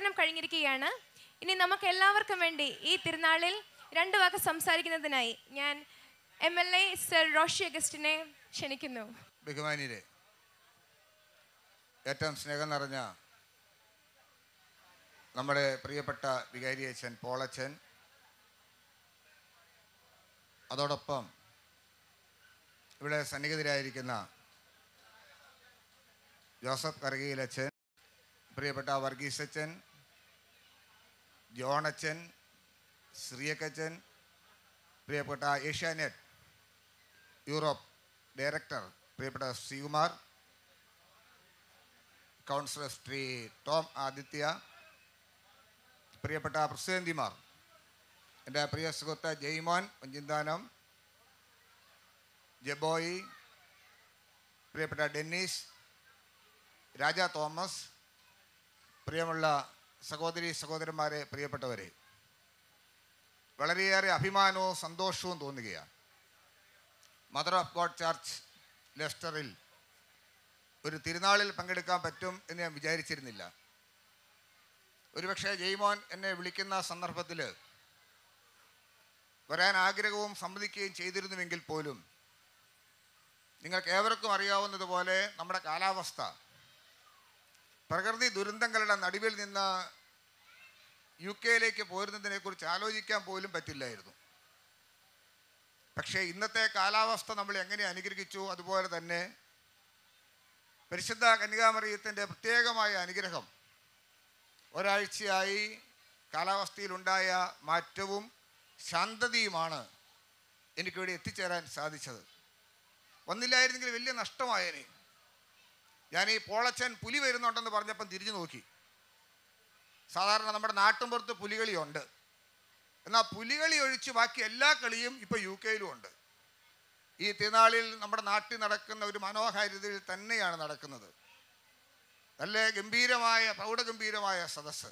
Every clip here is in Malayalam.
ഉദ്ഘാടനം കഴിഞ്ഞിരിക്കുകയാണ് ഇനി നമുക്ക് എല്ലാവർക്കും വേണ്ടി ഈ തിരുനാളിൽ രണ്ട് വാക്ക് സംസാരിക്കുന്നതിനായി ഞാൻ M L A sir Roshy അഗസ്റ്റിനെ ക്ഷണിക്കുന്നു ബഹുമാനിരെ ഏറ്റവും സ്നേഹം നിറഞ്ഞ നമ്മുടെ പ്രിയപ്പെട്ട വികാരി അച്ഛൻ പോളച്ചൻ അതോടൊപ്പം ഇവിടെ സന്നിഹിതരായിരിക്കുന്ന ജോസഫ് കറകിയിൽ അച്ഛൻ പ്രിയപ്പെട്ട വർഗീസ് അച്ഛൻ ജോണച്ചൻ ശ്രീയക്കച്ചൻ പ്രിയപ്പെട്ട ഏഷ്യാനെറ്റ് യൂറോപ്പ് ഡയറക്ടർ പ്രിയപ്പെട്ട ശ്രീകുമാർ കൗൺസിലർ ശ്രീ ടോം ആദിത്യ പ്രിയപ്പെട്ട പ്രസിഡന്റിമാർ എൻ്റെ പ്രിയ സുഹൃത്ത് ജയ്മോൻ പഞ്ചിന്താനം ജബോയി പ്രിയപ്പെട്ട ഡെന്നീസ് രാജ തോമസ് പ്രിയമുള്ള സഹോദരി സഹോദരന്മാരെ പ്രിയപ്പെട്ടവരെ വളരെയേറെ അഭിമാനവും സന്തോഷവും തോന്നുകയാണ് മദർ ഓഫ് ഗോഡ് ചർച്ച് ലെസ്റ്ററിൽ ഒരു തിരുനാളിൽ പങ്കെടുക്കാൻ പറ്റും എന്ന് ഞാൻ വിചാരിച്ചിരുന്നില്ല ഒരുപക്ഷെ ജയ്മോൻ എന്നെ വിളിക്കുന്ന സന്ദർഭത്തിൽ വരാൻ ആഗ്രഹവും സമ്മതിക്കുകയും ചെയ്തിരുന്നുവെങ്കിൽ പോലും നിങ്ങൾക്ക് ഏവർക്കും അറിയാവുന്നതുപോലെ നമ്മുടെ കാലാവസ്ഥ പ്രകൃതി ദുരന്തങ്ങളുടെ നടുവിൽ നിന്ന് യു കെയിലേക്ക് പോരുന്നതിനെക്കുറിച്ച് ആലോചിക്കാൻ പോലും പറ്റില്ലായിരുന്നു പക്ഷേ ഇന്നത്തെ കാലാവസ്ഥ നമ്മൾ എങ്ങനെ അനുഗ്രഹിച്ചു അതുപോലെ തന്നെ പരിശുദ്ധ കന്യകാമറിയത്തിൻ്റെ പ്രത്യേകമായ അനുഗ്രഹം ഒരാഴ്ചയായി കാലാവസ്ഥയിലുണ്ടായ മാറ്റവും ശാന്തതയുമാണ് എനിക്കിവിടെ എത്തിച്ചേരാൻ സാധിച്ചത് വന്നില്ലായിരുന്നെങ്കിൽ വലിയ നഷ്ടമായേനെ ഞാൻ ഈ പോളച്ചൻ പുലി വരുന്നുണ്ടെന്ന് പറഞ്ഞപ്പം തിരിഞ്ഞു നോക്കി സാധാരണ നമ്മുടെ നാട്ടിൻപുറത്ത് പുലികളിയുണ്ട് എന്നാൽ പുലികളി ഒഴിച്ച് ബാക്കി എല്ലാ കളിയും ഇപ്പോൾ യു കെയിലും ഉണ്ട് ഈ തിരുനാളിൽ നമ്മുടെ നാട്ടിൽ നടക്കുന്ന ഒരു മനോഹാരിതയിൽ തന്നെയാണ് നടക്കുന്നത് നല്ല ഗംഭീരമായ പ്രൗഢഗംഭീരമായ സദസ്സ്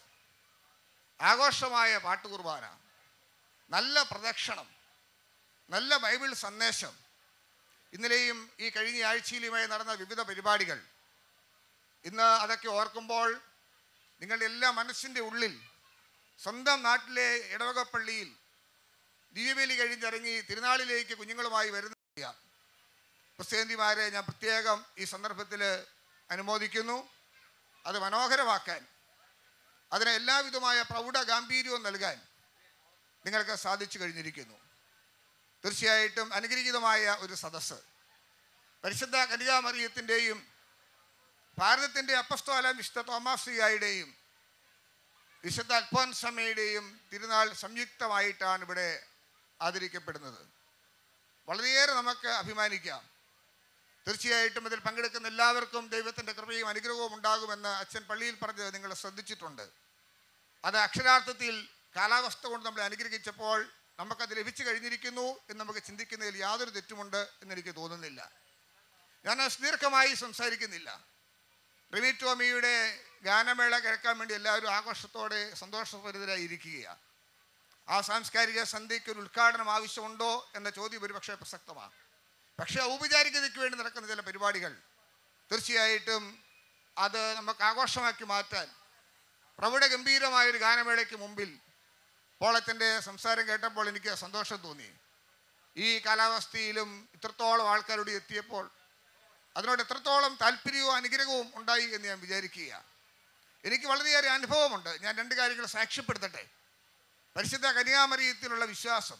ആഘോഷമായ പാട്ടുകുർബാന നല്ല പ്രദക്ഷിണം നല്ല ബൈബിൾ സന്ദേശം ഇന്നലെയും ഈ കഴിഞ്ഞ ആഴ്ചയിലുമായി നടന്ന വിവിധ പരിപാടികൾ ഇന്ന് അതൊക്കെ ഓർക്കുമ്പോൾ നിങ്ങളുടെ എല്ലാ മനസ്സിൻ്റെ ഉള്ളിൽ സ്വന്തം നാട്ടിലെ ഇടവകപ്പള്ളിയിൽ ദിവ്യബലി കഴിഞ്ഞിറങ്ങി തിരുനാളിലേക്ക് കുഞ്ഞുങ്ങളുമായി വരുന്ന ക്രിസ്ത്യാനിമാരെ ഞാൻ പ്രത്യേകം ഈ സന്ദർഭത്തിൽ അനുമോദിക്കുന്നു അത് മനോഹരമാക്കാൻ അതിന് എല്ലാവിധമായ പ്രൗഢ ഗാംഭീര്യവും നൽകാൻ നിങ്ങൾക്ക് സാധിച്ചു കഴിഞ്ഞിരിക്കുന്നു തീർച്ചയായിട്ടും അനുഗ്രഹീതമായ ഒരു സദസ്സ് പരിശുദ്ധ കനികാമറിയത്തിൻ്റെയും ഭാരതത്തിൻ്റെ അപ്പസ്തോല വിശുദ്ധ തോമാസിയായുടെയും വിശുദ്ധ അൽഫോൻസമ്മയുടെയും തിരുനാൾ സംയുക്തമായിട്ടാണ് ഇവിടെ ആദരിക്കപ്പെടുന്നത് വളരെയേറെ നമുക്ക് അഭിമാനിക്കാം തീർച്ചയായിട്ടും ഇതിൽ പങ്കെടുക്കുന്ന എല്ലാവർക്കും ദൈവത്തിൻ്റെ കൃപയും അനുഗ്രഹവും ഉണ്ടാകുമെന്ന് അച്ഛൻ പള്ളിയിൽ പറഞ്ഞത് നിങ്ങൾ ശ്രദ്ധിച്ചിട്ടുണ്ട് അത് അക്ഷരാർത്ഥത്തിൽ കാലാവസ്ഥ കൊണ്ട് നമ്മൾ അനുഗ്രഹിച്ചപ്പോൾ നമുക്കത് ലഭിച്ചു കഴിഞ്ഞിരിക്കുന്നു എന്ന് നമുക്ക് ചിന്തിക്കുന്നതിൽ യാതൊരു തെറ്റുമുണ്ട് എന്നെനിക്ക് തോന്നുന്നില്ല ഞാൻ ദീർഘമായി സംസാരിക്കുന്നില്ല റിമി ടോമിയുടെ ഗാനമേള കേൾക്കാൻ വേണ്ടി എല്ലാവരും ആഘോഷത്തോടെ സന്തോഷഭരിതരായി ഇരിക്കുകയാണ് ആ സാംസ്കാരിക സന്ധ്യയ്ക്ക് ഒരു ഉദ്ഘാടനം ആവശ്യമുണ്ടോ എന്ന ചോദ്യം ഒരുപക്ഷെ പ്രസക്തമാണ് പക്ഷേ ഔപചാരികതയ്ക്ക് വേണ്ടി നടക്കുന്ന ചില പരിപാടികൾ തീർച്ചയായിട്ടും അത് നമുക്ക് ആഘോഷമാക്കി മാറ്റാൻ പ്രൗഢ ഗംഭീരമായ ഒരു ഗാനമേളയ്ക്ക് മുമ്പിൽ പോളത്തിൻ്റെ സംസാരം കേട്ടപ്പോൾ എനിക്ക് സന്തോഷം തോന്നി ഈ കാലാവസ്ഥയിലും ഇത്രത്തോളം ആൾക്കാരോട് എത്തിയപ്പോൾ അതിനോട് എത്രത്തോളം താല്പര്യവും അനുഗ്രഹവും ഉണ്ടായി എന്ന് ഞാൻ വിചാരിക്കുക എനിക്ക് വളരെയേറെ അനുഭവമുണ്ട് ഞാൻ രണ്ട് കാര്യങ്ങൾ സാക്ഷ്യപ്പെടുത്തട്ടെ പരിശുദ്ധ കന്യാമറിയത്തിലുള്ള വിശ്വാസം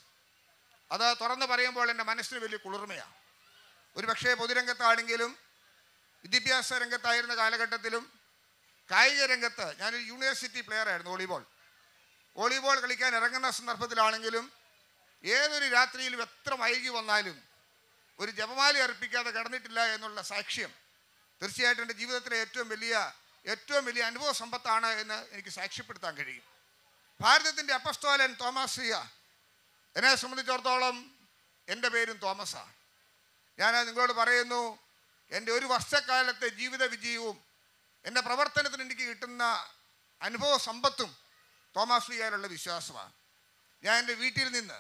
അത് തുറന്നു പറയുമ്പോൾ എൻ്റെ മനസ്സിന് വലിയ കുളിർമയാണ് ഒരു പക്ഷേ പൊതുരംഗത്താണെങ്കിലും വിദ്യാഭ്യാസ രംഗത്തായിരുന്ന കാലഘട്ടത്തിലും കായിക രംഗത്ത് ഞാനൊരു യൂണിവേഴ്സിറ്റി പ്ലെയർ ആയിരുന്നു വോളിബോൾ വോളിബോൾ കളിക്കാൻ ഇറങ്ങുന്ന സന്ദർഭത്തിലാണെങ്കിലും ഏതൊരു രാത്രിയിലും എത്ര വൈകി വന്നാലും ഒരു ജപമാല അർപ്പിക്കാതെ കടന്നിട്ടില്ല എന്നുള്ള സാക്ഷ്യം തീർച്ചയായിട്ടും എൻ്റെ ജീവിതത്തിലെ ഏറ്റവും വലിയ ഏറ്റവും വലിയ അനുഭവ സമ്പത്താണ് എന്ന് എനിക്ക് സാക്ഷ്യപ്പെടുത്താൻ കഴിയും ഭാരതത്തിൻ്റെ അപ്പസ്തോലൻ തോമസിയ എന്നെ സംബന്ധിച്ചിടത്തോളം എൻ്റെ പേരും തോമസാണ് ഞാൻ നിങ്ങളോട് പറയുന്നു എൻ്റെ ഒരു വർഷക്കാലത്തെ ജീവിത വിജയവും എൻ്റെ പ്രവർത്തനത്തിന് എനിക്ക് കിട്ടുന്ന അനുഭവ സമ്പത്തും തോമസ് ലിയാലുള്ള വിശ്വാസമാണ് ഞാൻ എൻ്റെ വീട്ടിൽ നിന്ന്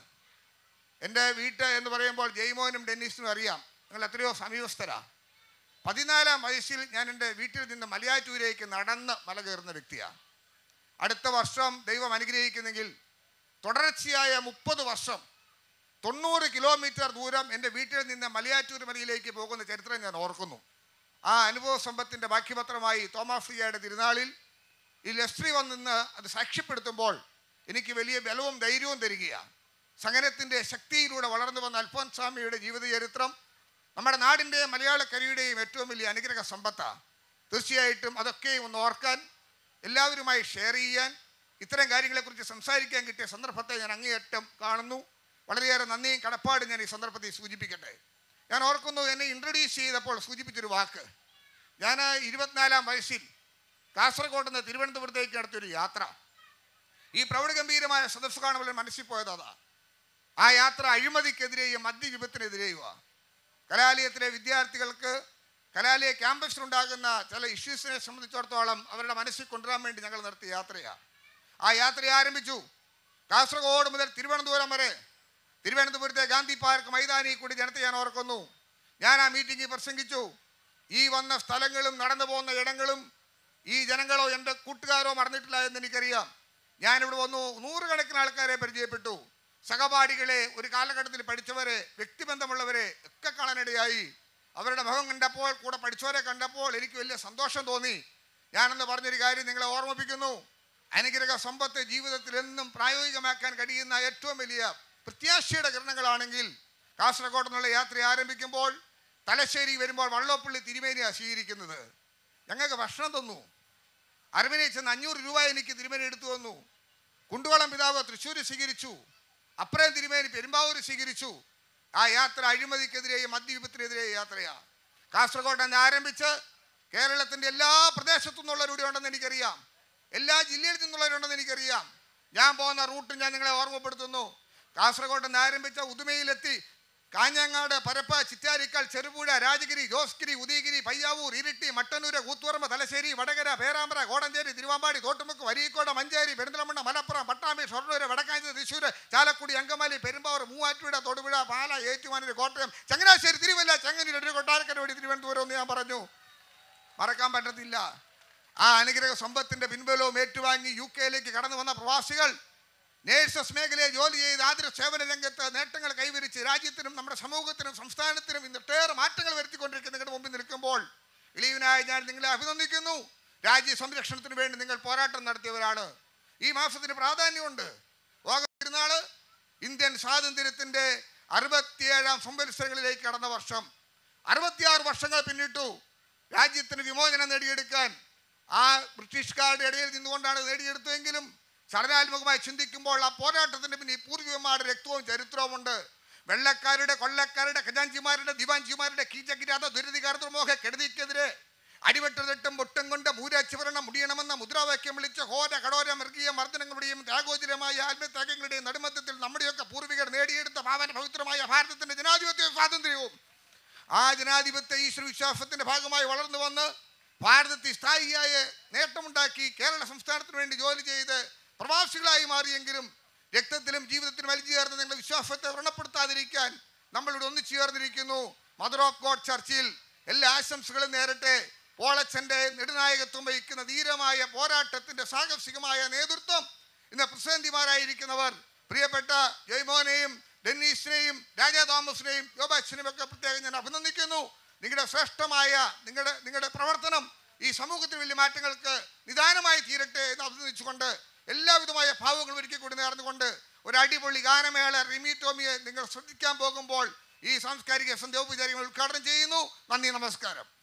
എൻ്റെ വീട്ട് എന്ന് പറയുമ്പോൾ ജയ്മോനും ഡെന്നീസിനും അറിയാം നിങ്ങൾ എത്രയോ സമീപസ്ഥരാ പതിനാലാം വയസ്സിൽ ഞാൻ എൻ്റെ വീട്ടിൽ നിന്ന് മലയാറ്റൂരേക്ക് നടന്ന് മല കയറുന്ന വ്യക്തിയാണ് അടുത്ത വർഷം ദൈവം അനുഗ്രഹിക്കുന്നെങ്കിൽ തുടർച്ചയായ മുപ്പത് വർഷം തൊണ്ണൂറ് കിലോമീറ്റർ ദൂരം എൻ്റെ വീട്ടിൽ നിന്ന് മലയാറ്റൂർ മലയിലേക്ക് പോകുന്ന ചരിത്രം ഞാൻ ഓർക്കുന്നു ആ അനുഭവ സമ്പത്തിൻ്റെ ബാക്കിപത്രമായി തോമാഫ്രിയയുടെ തിരുനാളിൽ ഈ ലെസ്ട്രി വന്നിന്ന് അത് സാക്ഷ്യപ്പെടുത്തുമ്പോൾ എനിക്ക് വലിയ ബലവും ധൈര്യവും തരികയാണ് സംഗനത്തിൻ്റെ ശക്തിയിലൂടെ വളർന്നു വന്ന അൽഫോൻസ് സ്വാമിയുടെ ജീവിത ചരിത്രം നമ്മുടെ നാടിൻ്റെയും മലയാളക്കരയുടെയും ഏറ്റവും വലിയ അനുഗ്രഹ സമ്പത്താണ് തീർച്ചയായിട്ടും അതൊക്കെയും ഒന്ന് ഓർക്കാൻ എല്ലാവരുമായി ഷെയർ ചെയ്യാൻ ഇത്തരം കാര്യങ്ങളെക്കുറിച്ച് സംസാരിക്കാൻ കിട്ടിയ സന്ദർഭത്തെ ഞാൻ അങ്ങേയറ്റം കാണുന്നു വളരെയേറെ നന്ദിയും കടപ്പാടും ഞാൻ ഈ സന്ദർഭത്തിൽ സൂചിപ്പിക്കട്ടെ ഞാൻ ഓർക്കുന്നു എന്നെ ഇൻട്രൊഡ്യൂസ് ചെയ്തപ്പോൾ സൂചിപ്പിച്ചൊരു വാക്ക് ഞാൻ ഇരുപത്തിനാലാം വയസ്സിൽ കാസർഗോഡ് നിന്ന് തിരുവനന്തപുരത്തേക്ക് നടത്തിയൊരു യാത്ര ഈ പ്രൗഢഗംഭീരമായ സദസ്സ് കാണുമ്പോൾ മനസ്സിൽ പോയത് അതാ ആ യാത്ര അഴിമതിക്കെതിരെയും മദ്യവിപത്തിനെതിരെയുമാണ് കലാലയത്തിലെ വിദ്യാർത്ഥികൾക്ക് കലാലയ ക്യാമ്പസിലുണ്ടാകുന്ന ചില ഇഷ്യൂസിനെ സംബന്ധിച്ചിടത്തോളം അവരുടെ മനസ്സിൽ കൊണ്ടുവരാൻ വേണ്ടി ഞങ്ങൾ നടത്തിയ യാത്രയാണ് ആ യാത്ര ആരംഭിച്ചു കാസർഗോഡ് മുതൽ തിരുവനന്തപുരം വരെ തിരുവനന്തപുരത്തെ ഗാന്ധി പാർക്ക് മൈതാനിയിൽ കൂടി ജനത്തെ ഞാൻ ഓർക്കുന്നു ഞാൻ ആ മീറ്റിംഗിൽ പ്രസംഗിച്ചു ഈ വന്ന സ്ഥലങ്ങളും നടന്നു പോകുന്ന ഇടങ്ങളും ഈ ജനങ്ങളോ എൻ്റെ കൂട്ടുകാരോ മറന്നിട്ടില്ല എന്ന് എനിക്കറിയാം ഞാനിവിടെ വന്നു നൂറുകണക്കിന് ആൾക്കാരെ പരിചയപ്പെട്ടു സഹപാഠികളെ ഒരു കാലഘട്ടത്തിൽ പഠിച്ചവരെ വ്യക്തിബന്ധമുള്ളവരെ ഒക്കെ കാണാനിടയായി അവരുടെ മുഖം കണ്ടപ്പോൾ കൂടെ പഠിച്ചവരെ കണ്ടപ്പോൾ എനിക്ക് വലിയ സന്തോഷം തോന്നി ഞാനെന്ന് പറഞ്ഞൊരു കാര്യം നിങ്ങളെ ഓർമ്മിപ്പിക്കുന്നു അനുഗ്രഹ സമ്പത്ത് ജീവിതത്തിൽ എന്നും പ്രായോഗികമാക്കാൻ കഴിയുന്ന ഏറ്റവും വലിയ പ്രത്യാശയുടെ കിരണങ്ങളാണെങ്കിൽ കാസർഗോഡ് നിന്നുള്ള യാത്ര ആരംഭിക്കുമ്പോൾ തലശ്ശേരി വരുമ്പോൾ വള്ളോപ്പള്ളി തിരുമേനിയാണ് സ്വീകരിക്കുന്നത് ഞങ്ങൾക്ക് ഭക്ഷണം തന്നു അരവിനെ ചെന്ന് അഞ്ഞൂറ് രൂപ എനിക്ക് തിരുമേനി എടുത്തു തന്നു കുണ്ടുവളം പിതാവ് തൃശ്ശൂർ സ്വീകരിച്ചു അപ്പറേം തിരുമേനി പെരുമ്പാവൂർ സ്വീകരിച്ചു ആ യാത്ര അഴിമതിക്കെതിരെയും മദ്യവിപത്തിനെതിരെയും യാത്രയാണ് കാസർഗോഡ് നിന്ന് ആരംഭിച്ച് കേരളത്തിൻ്റെ എല്ലാ പ്രദേശത്തു നിന്നുള്ളവരുടെ ഉണ്ടെന്ന് എനിക്കറിയാം എല്ലാ ജില്ലയിൽ നിന്നുള്ളവരുണ്ടെന്ന് എനിക്കറിയാം ഞാൻ പോകുന്ന റൂട്ട് ഞാൻ നിങ്ങളെ ഓർമ്മപ്പെടുത്തുന്നു കാസർഗോഡ് നിന്ന് ആരംഭിച്ച ഉദുമയിലെത്തി കാഞ്ഞങ്ങാട് പരപ്പ ചിറ്റാരിക്കാൽ ചെറുപുഴ രാജഗിരി ജോസ്ഗിരി ഉദയഗിരി പയ്യാവൂർ ഇരിട്ടി മട്ടന്നൂര് കൂത്തുപറമ്പ് തലശ്ശേരി വടകര പേരാമ്പ്ര കോടഞ്ചേരി തിരുവാമ്പാടി തോട്ടുമുക്ക് വരീക്കോട് മഞ്ചേരി പെരിന്തൽമണ്ണ മലപ്പുറം പട്ടാമ്പി ഷൊർണൂര് വടക്കാഞ്ചേരി തൃശ്ശൂർ ചാലക്കുടി അങ്കമാലി പെരുമ്പാവൂർ മൂവാറ്റുപുഴ തൊടുപുഴ പാല ഏറ്റുമാനൂർ കോട്ടയം ചങ്ങനാശ്ശേരി തിരുവല്ല ചങ്ങനൂർ കൊട്ടാരക്കര വഴി തിരുവനന്തപുരം എന്ന് ഞാൻ പറഞ്ഞു മറക്കാൻ പറ്റത്തില്ല ആ അനുഗ്രഹ സമ്പത്തിന്റെ പിൻബലവും ഏറ്റുവാങ്ങി യു കെയിലേക്ക് കടന്നു വന്ന പ്രവാസികൾ നേഴ്സസ് മേഖലയെ ജോലി ചെയ്ത് ആതിര സേവന രംഗത്ത് നേട്ടങ്ങൾ കൈവരിച്ച് രാജ്യത്തിനും നമ്മുടെ സമൂഹത്തിനും സംസ്ഥാനത്തിനും ഇന്നൊട്ടേറെ മാറ്റങ്ങൾ വരുത്തിക്കൊണ്ടിരിക്കുന്ന നിങ്ങളുടെ മുമ്പിൽ നിൽക്കുമ്പോൾ ഇളീവനായ ഞാൻ നിങ്ങളെ അഭിനന്ദിക്കുന്നു രാജ്യ സംരക്ഷണത്തിന് വേണ്ടി നിങ്ങൾ പോരാട്ടം നടത്തിയവരാണ് ഈ മാസത്തിന് പ്രാധാന്യമുണ്ട് ഓഗസ്റ്റ് തിരുനാള് ഇന്ത്യൻ സ്വാതന്ത്ര്യത്തിന്റെ അറുപത്തിയേഴാം സംവത്സരങ്ങളിലേക്ക് കടന്ന വർഷം അറുപത്തിയാറ് വർഷങ്ങൾ പിന്നിട്ടു രാജ്യത്തിന് വിമോചനം നേടിയെടുക്കാൻ ആ ബ്രിട്ടീഷുകാരുടെ ഇടയിൽ നിന്നുകൊണ്ടാണ് നേടിയെടുത്തതെങ്കിലും ചലനാത്മകമായി ചിന്തിക്കുമ്പോൾ ആ പോരാട്ടത്തിന് പിന്നിൽ പൂർവികന്മാരുടെ രക്തവും ചരിത്രവുമുണ്ട് വെള്ളക്കാരുടെ കൊള്ളക്കാരുടെ ഖജാഞ്ചിമാരുടെ ദിവാഞ്ചിമാരുടെ കീചകിരാത ദുരിതികാർദ്രമോഹ കെടുതിക്കെതിരെ അടിവെട്ടതിട്ടും പൊട്ടും കൊണ്ട് മൂരാച്ചുവരണം മുടിയണമെന്ന മുദ്രാവാക്യം വിളിച്ച ഘോര കടോര മൃഗീയ മർദ്ദനങ്ങളുടെയും ത്യാഗോചരമായ ആത്മത്യാഗങ്ങളുടെയും നടുമത്തത്തിൽ നമ്മുടെയൊക്കെ പൂർവികർ നേടിയെടുത്ത പാവന പവിത്രമായ ഭാരതത്തിന്റെ ജനാധിപത്യവും സ്വാതന്ത്ര്യവും ആ ജനാധിപത്യ ഈശ്വര വിശ്വാസത്തിന്റെ ഭാഗമായി വളർന്നു വന്ന് ഭാരതത്തിൽ സ്ഥായിയായ നേട്ടമുണ്ടാക്കി കേരള സംസ്ഥാനത്തിന് വേണ്ടി ജോലി ചെയ്ത് പ്രവാസികളായി മാറിയെങ്കിലും രക്തത്തിലും ജീവിതത്തിലും വലിച്ചു ചേർന്ന് നിങ്ങളുടെ വിശ്വാസത്തെ വ്രണപ്പെടുത്താതിരിക്കാൻ നമ്മളിവിടെ ഒന്നിച്ചു ചേർന്നിരിക്കുന്നു മദർ ഓഫ് ഗോഡ് ചർച്ചിൽ എല്ലാ ആശംസകളും നേരട്ടെ പോളച്ചന്റെ നെടുനായകത്വം വഹിക്കുന്ന ധീരമായ പോരാട്ടത്തിന്റെ സാഹസികമായ നേതൃത്വം ഇന്ന് പ്രതിസന്ധിമാരായിരിക്കുന്നവർ പ്രിയപ്പെട്ട ജയ്മോനെയും ഡെന്നീസിനെയും രാജാ തോമസിനെയും യോബാച്ചിനെയും ഒക്കെ പ്രത്യേകം ഞാൻ അഭിനന്ദിക്കുന്നു നിങ്ങളുടെ ശ്രേഷ്ഠമായ നിങ്ങളുടെ നിങ്ങളുടെ പ്രവർത്തനം ഈ സമൂഹത്തിൽ വലിയ മാറ്റങ്ങൾക്ക് നിദാനമായി തീരട്ടെ എന്ന് അഭിനന്ദിച്ചുകൊണ്ട് എല്ലാവിധമായ ഭാവങ്ങളും ഒരിക്കൽ കൂടി നേർന്നുകൊണ്ട് ഒരു അടിപൊളി ഗാനമേള റിമി ടോമിയെ നിങ്ങൾ ശ്രദ്ധിക്കാൻ പോകുമ്പോൾ ഈ സാംസ്കാരിക സന്ധ്യോപചാരങ്ങൾ ഉദ്ഘാടനം ചെയ്യുന്നു നന്ദി നമസ്കാരം